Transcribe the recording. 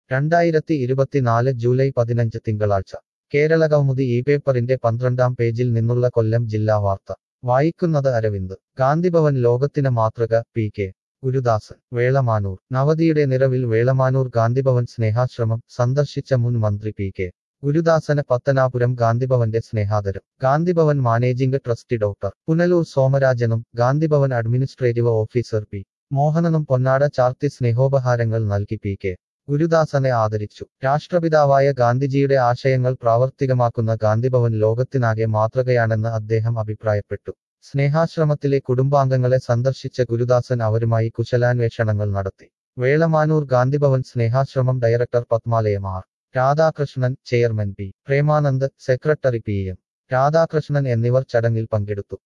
രണ്ടായിരത്തി ഇരുപത്തിനാല് ജൂലൈ പതിനഞ്ച് തിങ്കളാഴ്ച കേരള കൗമുദി ഈ പേപ്പറിന്റെ പന്ത്രണ്ടാം പേജിൽ നിന്നുള്ള കൊല്ലം ജില്ലാ വാർത്ത വായിക്കുന്നത് അരവിന്ദ് ഗാന്ധിഭവൻ ലോകത്തിന് മാതൃക പി കെ ഗുരുദാസൻ വേളമാനൂർ നവതിയുടെ നിറവിൽ വേളമാനൂർ ഗാന്ധിഭവൻ സ്നേഹാശ്രമം സന്ദർശിച്ച മുൻ മന്ത്രി പി കെ ഗുരുദാസന് പത്തനാപുരം ഗാന്ധിഭവന്റെ സ്നേഹാദരം Gandhibhavan managing trustee doctor Punalur സോമരാജനും ഗാന്ധിഭവൻ അഡ്മിനിസ്ട്രേറ്റീവ് ഓഫീസർ പി മോഹനനും പൊന്നാട ചാർത്തി സ്നേഹോപഹാരങ്ങൾ നൽകി പി കെ ഗുരുദാസനെ ആദരിച്ചു രാഷ്ട്രപിതാവായ ഗാന്ധിജിയുടെ ആശയങ്ങൾ പ്രാവർത്തികമാക്കുന്ന ഗാന്ധിഭവൻ ലോകത്തിനാകെ മാതൃകയാണെന്ന് അദ്ദേഹം അഭിപ്രായപ്പെട്ടു സ്നേഹാശ്രമത്തിലെ കുടുംബാംഗങ്ങളെ സന്ദർശിച്ച ഗുരുദാസൻ അവരുമായി കുശലാന്വേഷണങ്ങൾ നടത്തി Velamanoor Gandhibhavan Snehashramam director Padmalayam R Radhakrishnan chairman P Premanand secretary P M Radhakrishnan എന്നിവർ ചടങ്ങിൽ പങ്കെടുത്തു